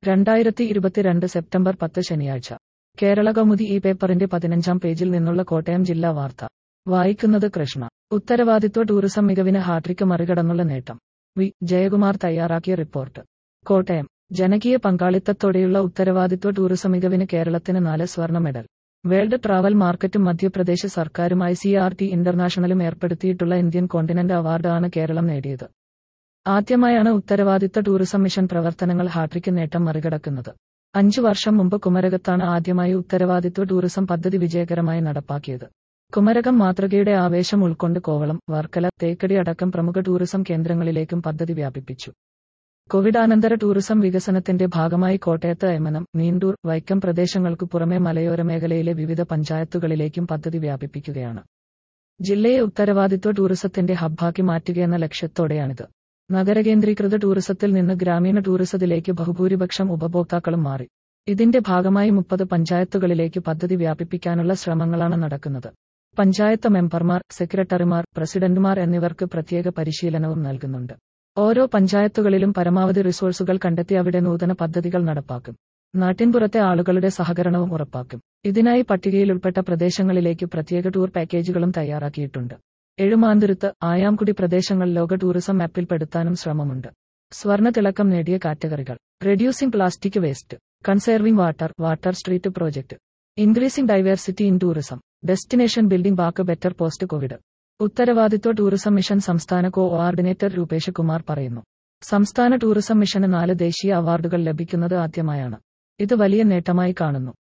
രണ്ടായിരത്തി ഇരുപത്തിരണ്ട് സെപ്റ്റംബർ പത്ത് ശനിയാഴ്ച കേരള കൗമുദി ഈ പേപ്പറിന്റെ പതിനഞ്ചാം പേജിൽ നിന്നുള്ള കോട്ടയം ജില്ലാ വാർത്ത വായിക്കുന്നത് കൃഷ്ണ ഉത്തരവാദിത്വ ടൂറിസം മികവിന് ഹാട്രിക്ക് മറികടന്നുള്ള നേട്ടം വി ജയകുമാർ തയ്യാറാക്കിയ റിപ്പോർട്ട് കോട്ടയം ജനകീയ പങ്കാളിത്തത്തോടെയുള്ള ഉത്തരവാദിത്വ ടൂറിസം മികവിന് കേരളത്തിന് നാല് സ്വർണ്ണ മെഡൽ വേൾഡ് ട്രാവൽ മാർക്കറ്റും മധ്യപ്രദേശ് സർക്കാരുമായി C R T ഇന്റർനാഷണലും ഏർപ്പെടുത്തിയിട്ടുള്ള Indian continent award ആണ് കേരളം നേടിയത് ആദ്യമായാണ് ഉത്തരവാദിത്ത ടൂറിസം മിഷൻ പ്രവർത്തനങ്ങൾ ഹാട്രിക്ക് നേട്ടം മറികടക്കുന്നത് അഞ്ചു വർഷം മുമ്പ് കുമരകത്താണ് ആദ്യമായി ഉത്തരവാദിത്വ ടൂറിസം പദ്ധതി വിജയകരമായി നടപ്പാക്കിയത് കുമരകം മാതൃകയുടെ ആവേശം ഉൾക്കൊണ്ട് കോവളം വർക്കല തേക്കടി അടക്കം പ്രമുഖ ടൂറിസം കേന്ദ്രങ്ങളിലേക്കും പദ്ധതി വ്യാപിപ്പിച്ചു കോവിഡാനന്തര ടൂറിസം വികസനത്തിന്റെ ഭാഗമായി കോട്ടയത്ത് എമനം നീണ്ടൂർ വൈക്കം പ്രദേശങ്ങൾക്കു പുറമെ മലയോര മേഖലയിലെ വിവിധ പഞ്ചായത്തുകളിലേക്കും പദ്ധതി വ്യാപിപ്പിക്കുകയാണ് ജില്ലയെ ഉത്തരവാദിത്വ ടൂറിസത്തിന്റെ ഹബ്ബാക്കി മാറ്റുകയെന്ന ലക്ഷ്യത്തോടെയാണിത് നഗരകേന്ദ്രീകൃത ടൂറിസത്തിൽ നിന്ന് ഗ്രാമീണ ടൂറിസത്തിലേക്ക് ബഹുഭൂരിപക്ഷം ഉപഭോക്താക്കളും മാറി ഇതിന്റെ ഭാഗമായി മുപ്പത് പഞ്ചായത്തുകളിലേക്ക് പദ്ധതി വ്യാപിപ്പിക്കാനുള്ള ശ്രമങ്ങളാണ് നടക്കുന്നത് പഞ്ചായത്ത് മെമ്പർമാർ സെക്രട്ടറിമാർ പ്രസിഡന്റുമാർ എന്നിവർക്ക് പ്രത്യേക പരിശീലനവും നൽകുന്നുണ്ട് ഓരോ പഞ്ചായത്തുകളിലും പരമാവധി റിസോഴ്സുകൾ കണ്ടെത്തി അവിടെ നൂതന പദ്ധതികൾ നടപ്പാക്കും നാട്ടിൻപുറത്തെ ആളുകളുടെ സഹകരണവും ഉറപ്പാക്കും ഇതിനായി പട്ടികയിൽ ഉൾപ്പെട്ട പ്രദേശങ്ങളിലേക്ക് പ്രത്യേക ടൂർ പാക്കേജുകളും തയ്യാറാക്കിയിട്ടുണ്ട് എഴുമാന്തുരുത്ത് ആയാംകുടി പ്രദേശങ്ങൾ ലോക ടൂറിസം മാപ്പിൽ പെടുത്താനും ശ്രമമുണ്ട് സ്വർണ്ണ തിളക്കം നേടിയ കാറ്റഗറികൾ reducing plastic waste conserving water water street project increasing diversity in tourism destination building back better post covid ഉത്തരവാദിത്വ ടൂറിസം മിഷൻ സംസ്ഥാന കോ ഓർഡിനേറ്റർ രൂപേഷ് കുമാർ പറയുന്നു സംസ്ഥാന ടൂറിസം മിഷന് നാല് ദേശീയ അവാർഡുകൾ ലഭിക്കുന്നത് ആദ്യമായാണ് ഇത് വലിയ നേട്ടമായി കാണുന്നു